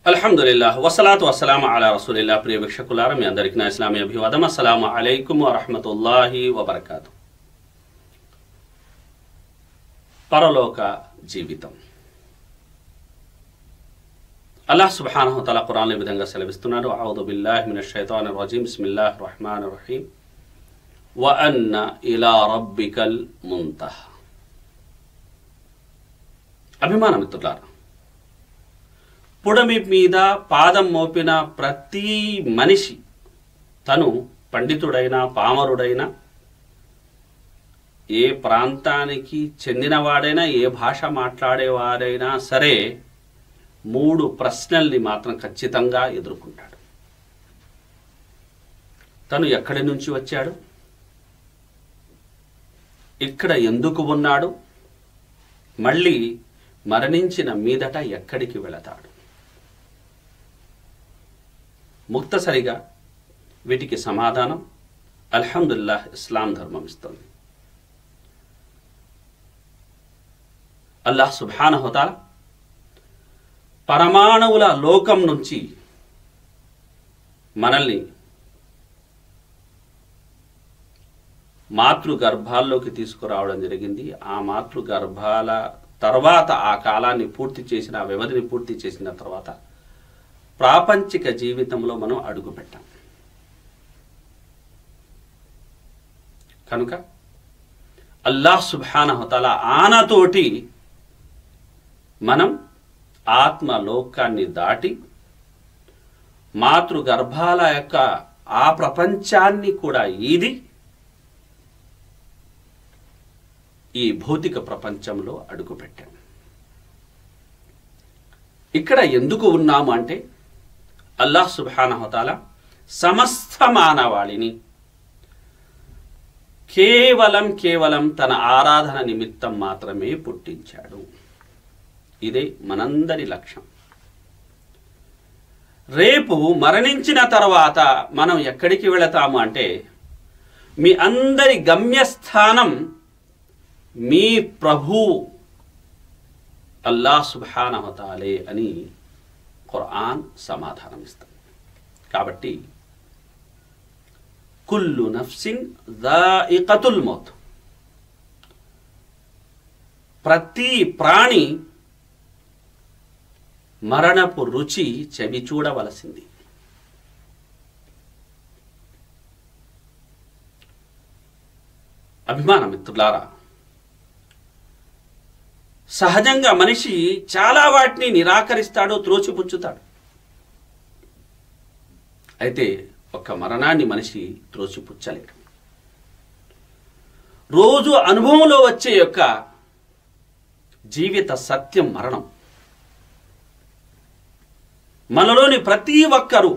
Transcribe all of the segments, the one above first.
అల్హమ్దుల్లాహ్ వసలాతు వసలాం అలా రసూలిల్లా ప్రియ వీక్షకులారా మీ అందరికీ నా ఇస్లామీ అభివాదం అస్సలాము అలైకుం వరహమతుల్లాహి వబర్కాతు పరలోక జీవితం అల్లాహ్ సుబ్హానహు తల ఖురాన్ ఈ విధంగా సెలవిస్తున్నాడు ఔదు బిల్లాహి మినష్ షైతానిర్ రజీం బిస్మిల్లాహిర్ రహమానిర్ రహీం వ అన్న ఇలా రబ్బికల్ ముంతహ అభిమాన మిత్రులారా పుడమి మీద పాదం మోపిన ప్రతి మనిషి తను పండితుడైనా పామరుడైనా ఏ ప్రాంతానికి చెందినవాడైనా ఏ భాష మాట్లాడేవాడైనా సరే మూడు ప్రశ్నల్ని మాత్రం ఖచ్చితంగా ఎదుర్కొంటాడు తను ఎక్కడి నుంచి వచ్చాడు ఇక్కడ ఎందుకు ఉన్నాడు మళ్ళీ మరణించిన మీదట ఎక్కడికి వెళతాడు ముక్తసరిగా వీటికి సమాధానం అల్హమ్దుల్లాహ్ ఇస్లాం ధర్మం ఇస్తుంది అల్లాహ్ సుభానహుతాల పరమాణువుల లోకం నుంచి మనల్ని మాతృ గర్భాల్లోకి తీసుకురావడం జరిగింది ఆ మాతృ గర్భాల తర్వాత ఆ కాలాన్ని పూర్తి చేసిన ఆ వ్యవధిని పూర్తి చేసిన తర్వాత ప్రాపంచిక జీవితంలో మనం అడుగుపెట్టాం కనుక అల్లాహ్ సుభానహతల ఆనతోటి మనం ఆత్మ లోకాన్ని దాటి మాతృ గర్భాల యొక్క ఆ ప్రపంచాన్ని కూడా ఈది ఈ భౌతిక ప్రపంచంలో అడుగుపెట్టాం ఇక్కడ ఎందుకు ఉన్నాము అంటే అల్లాహ్ సుబానహతాల సమస్త మానవాళిని కేవలం కేవలం తన ఆరాధన నిమిత్తం మాత్రమే పుట్టించాడు ఇదే మనందరి లక్ష్యం రేపు మరణించిన తర్వాత మనం ఎక్కడికి వెళతాము అంటే మీ అందరి గమ్యస్థానం మీ ప్రభు అల్లా సుభానహతాలే అని ఖురాన్ సమాధానం ఇస్తుంది కాబట్టి కుల్లు నఫ్సింగ్ దాయికతుల్ మౌత్ ప్రతి ప్రాణి మరణపు రుచి చెవి చూడవలసింది అభిమాన మిత్రులారా సహజంగా మనిషి చాలా వాటిని నిరాకరిస్తాడు త్రోచిపుచ్చుతాడు అయితే ఒక మరణాన్ని మనిషి త్రోచిపుచ్చలేడు రోజు అనుభవంలో వచ్చే యొక్క జీవిత సత్యం మరణం మనలోని ప్రతి ఒక్కరూ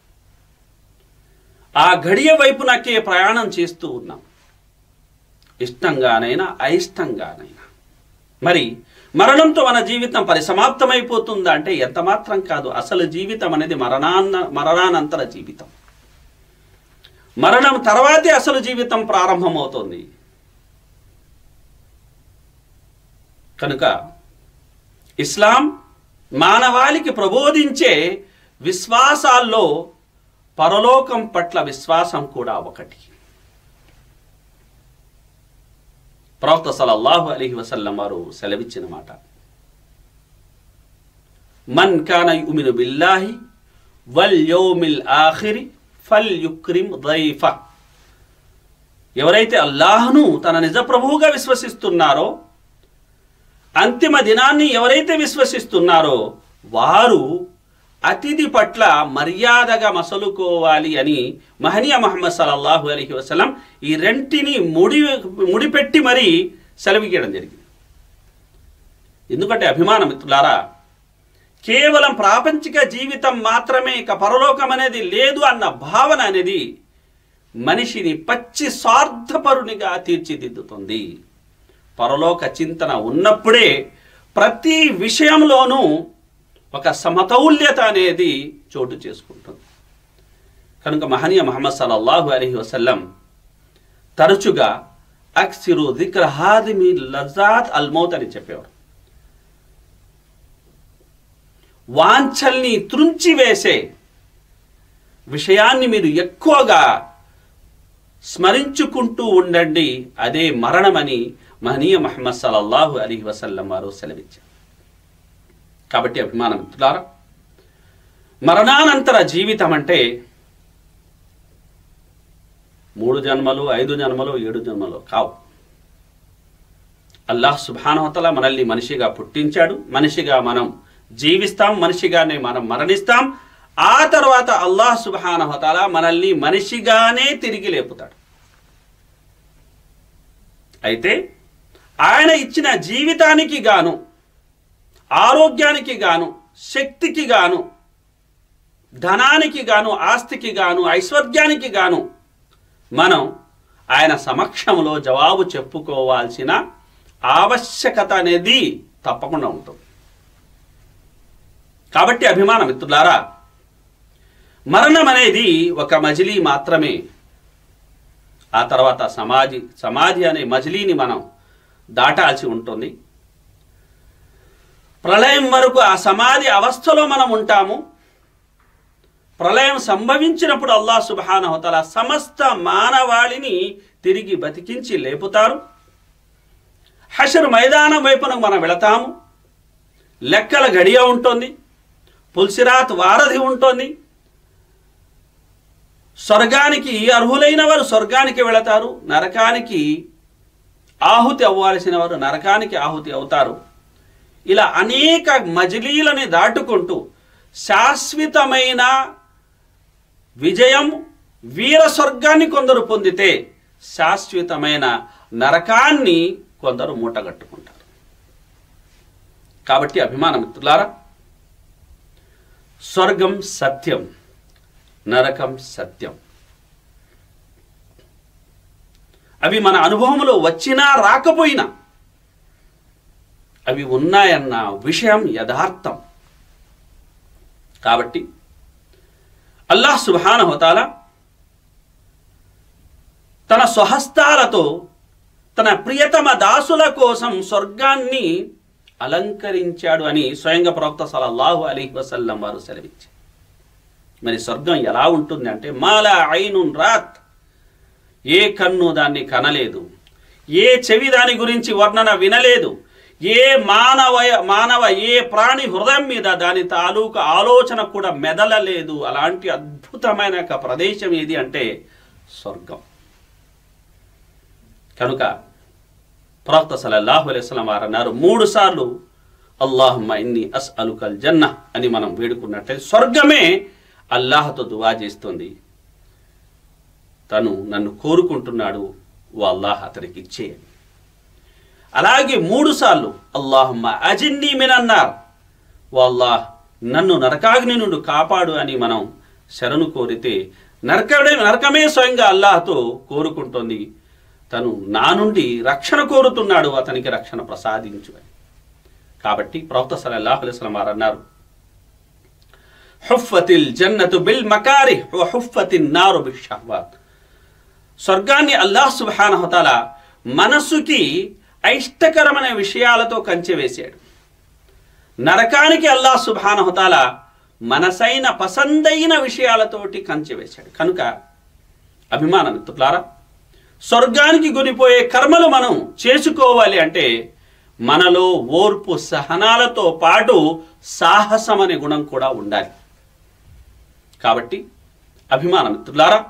ఆ గడియ వైపునకే ప్రయాణం చేస్తూ ఉన్నాం ఇష్టంగానైనా అయిష్టంగానైనా మరి మరణంతో మన జీవితం పరిసమాప్తమైపోతుందా అంటే ఎంత మాత్రం కాదు అసలు జీవితం అనేది మరణాన్న మరణానంతర జీవితం మరణం తర్వాతే అసలు జీవితం ప్రారంభమవుతుంది కనుక ఇస్లాం మానవాళికి ప్రబోధించే విశ్వాసాల్లో పరలోకం పట్ల విశ్వాసం కూడా ఒకటి ప్రవక్త సలల్లాహు అలీహి వసల్లం వారు సెలవిచ్చిన మాట మన్ కాన యుమిను బిల్లాహి వల్ యౌమిల్ ఆఖిరి ఫల్ యుక్రిమ్ దైఫ ఎవరైతే అల్లాహ్ను తన నిజ ప్రభువుగా విశ్వసిస్తున్నారో అంతిమ దినాన్ని ఎవరైతే విశ్వసిస్తున్నారో వారు అతిథి పట్ల మర్యాదగా మసలుకోవాలి అని మహనీయ మహమ్మద్ సల్లల్లాహు అలైహి వసలం ఈ రెంటిని ముడి ముడిపెట్టి మరీ సెలవిగడం జరిగింది ఎందుకంటే అభిమాన మిత్రులారా కేవలం ప్రాపంచిక జీవితం మాత్రమే ఇక పరలోకం అనేది లేదు అన్న భావన అనేది మనిషిని పచ్చి స్వార్థపరునిగా తీర్చిదిద్దుతుంది పరలోక చింతన ఉన్నప్పుడే ప్రతి విషయంలోనూ ఒక సమతౌల్యత అనేది చోటు చేసుకుంటుంది కనుక మహనీయ మహమ్మద్ సల్లల్లాహు అలైహి వసల్లం తరచుగా అక్సిరు దిక్ర హాదిమి లజాత్ అల్మౌత్ అని చెప్పేవారు వాంఛల్ని త్రుంచివేసే విషయాన్ని మీరు ఎక్కువగా స్మరించుకుంటూ ఉండండి అదే మరణమని మహనీయ మహమ్మద్ సల్లల్లాహు అలీ వసల్లం వారు సెలవిచ్చారు కాబట్టి అభిమాన మిత్రులారా మరణానంతర జీవితం అంటే మూడు జన్మలు ఐదు జన్మలు ఏడు జన్మలు కావు అల్లాహ్ సుభానవతల మనల్ని మనిషిగా పుట్టించాడు మనిషిగా మనం జీవిస్తాం మనిషిగానే మనం మరణిస్తాం ఆ తర్వాత అల్లాహ్ సుబానహతల మనల్ని మనిషిగానే తిరిగి లేపుతాడు అయితే ఆయన ఇచ్చిన జీవితానికి గాను ఆరోగ్యానికి గాను శక్తికి గాను ధనానికి గాను ఆస్తికి గాను ఐశ్వర్యానికి గాను మనం ఆయన సమక్షంలో జవాబు చెప్పుకోవాల్సిన ఆవశ్యకత అనేది తప్పకుండా ఉంటుంది కాబట్టి అభిమాన మిత్రులారా మరణం అనేది ఒక మజిలీ మాత్రమే ఆ తర్వాత సమాధి సమాధి అనే మజిలీని మనం దాటాల్సి ఉంటుంది ప్రళయం వరకు ఆ సమాధి అవస్థలో మనం ఉంటాము ప్రళయం సంభవించినప్పుడు అల్లాహ్ సుబానహతల సమస్త మానవాళిని తిరిగి బతికించి లేపుతారు హషర్ మైదానం వైపున మనం వెళతాము లెక్కల గడియ ఉంటుంది పుల్సిరాత్ వారధి ఉంటుంది స్వర్గానికి అర్హులైన వారు స్వర్గానికి వెళతారు నరకానికి ఆహుతి అవ్వాల్సిన వారు నరకానికి ఆహుతి అవుతారు ఇలా అనేక మజిలీలని దాటుకుంటూ శాశ్వతమైన విజయం వీర స్వర్గాన్ని కొందరు పొందితే శాశ్వతమైన నరకాన్ని కొందరు మూటగట్టుకుంటారు కాబట్టి అభిమాన మిత్రులారా స్వర్గం సత్యం నరకం సత్యం అవి మన అనుభవంలో వచ్చినా రాకపోయినా అవి ఉన్నాయన్న విషయం యథార్థం కాబట్టి అల్లాహ్ సుబానహోతాల తన స్వహస్తాలతో తన ప్రియతమ దాసుల కోసం స్వర్గాన్ని అలంకరించాడు అని స్వయంగా ప్రవక్త సలల్లాహు అలీ వసల్లం వారు సెలవిచ్చారు మరి స్వర్గం ఎలా ఉంటుంది అంటే మాలా ఐనున్ రాత్ ఏ కన్ను దాన్ని కనలేదు ఏ చెవి దాని గురించి వర్ణన వినలేదు ఏ మానవ మానవ ఏ ప్రాణి హృదయం మీద దాని తాలూకు ఆలోచన కూడా మెదలలేదు అలాంటి అద్భుతమైన ఒక ప్రదేశం ఏది అంటే స్వర్గం కనుక ప్రవక్త సలల్లాహు అలైస్లం వారు అన్నారు మూడు సార్లు అల్లాహమ్మ ఇన్ని అస్ అలుకల్ జన్న అని మనం వేడుకున్నట్లయితే స్వర్గమే అల్లాహతో దువా చేస్తుంది తను నన్ను కోరుకుంటున్నాడు ఓ అల్లాహ్ అతనికి ఇచ్చేయని అలాగే మూడు సార్లు అల్లాహమ్మ అజిన్ని మినన్నారు ఓ అల్లాహ్ నన్ను నరకాగ్ని నుండి కాపాడు అని మనం శరణు కోరితే నరకమే నరకమే స్వయంగా అల్లాహతో కోరుకుంటోంది తను నా నుండి రక్షణ కోరుతున్నాడు అతనికి రక్షణ ప్రసాదించు అని కాబట్టి ప్రవక్త సలల్లాహు అలైస్లం వారు అన్నారు హుఫతిల్ జన్నతు బిల్ మకారి హుఫతిన్ నారు బిల్ షహ్వాత్ స్వర్గాన్ని అల్లాహ్ సుబానహతాల మనస్సుకి అయిష్టకరమైన విషయాలతో కంచె వేశాడు నరకానికి అల్లాహ్ సుబానహతాల మనసైన పసందైన విషయాలతోటి కంచె వేశాడు కనుక అభిమాన మిత్రులారా స్వర్గానికి కొనిపోయే కర్మలు మనం చేసుకోవాలి అంటే మనలో ఓర్పు సహనాలతో పాటు సాహసం అనే గుణం కూడా ఉండాలి కాబట్టి అభిమాన మిత్రులారా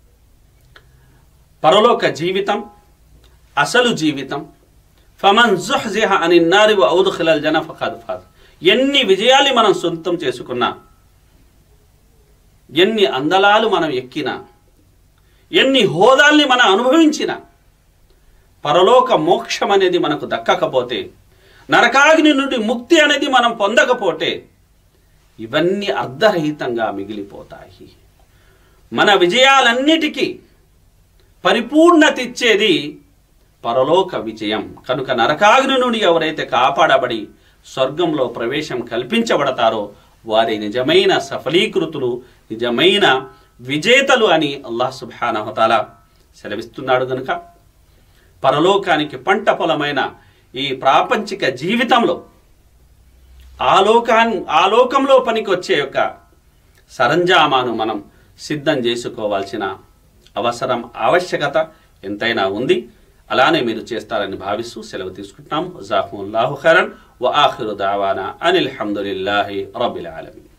పరలోక జీవితం అసలు జీవితం ఫమన్ జుహ్జిహ అని నారి ఔదుఖిలల్ జన ఫఖద్ ఫాజ్ ఎన్ని విజయాలు మనం సొంతం చేసుకున్నా ఎన్ని అందలాలు మనం ఎక్కినా ఎన్ని హోదాల్ని మనం అనుభవించిన పరలోక మోక్షం అనేది మనకు దక్కకపోతే నరకాగ్ని నుండి ముక్తి అనేది మనం పొందకపోతే ఇవన్నీ అర్ధరహితంగా మిగిలిపోతాయి మన విజయాలన్నిటికీ పరిపూర్ణత ఇచ్చేది పరలోక విజయం కనుక నరకాగ్ని నుండి ఎవరైతే కాపాడబడి స్వర్గంలో ప్రవేశం కల్పించబడతారో వారి నిజమైన సఫలీకృతులు నిజమైన విజేతలు అని అల్లాహ్ సుబానహతాల సెలవిస్తున్నాడు గనుక పరలోకానికి పంట పొలమైన ఈ ప్రాపంచిక జీవితంలో ఆలోకాన్ ఆలోకంలో పనికి వచ్చే యొక్క సరంజామాను మనం సిద్ధం చేసుకోవాల్సిన అవసరం ఆవశ్యకత ఎంతైనా ఉంది అలానే మీరు చేస్తారని భావిస్తూ సెలవు తీసుకుంటున్నాం జాఫుల్లాహు ఖరన్ వ ఆఖిరు దావానా అనిల్ హమ్దులిల్లాహి రబ్బిల్ ఆలమీన్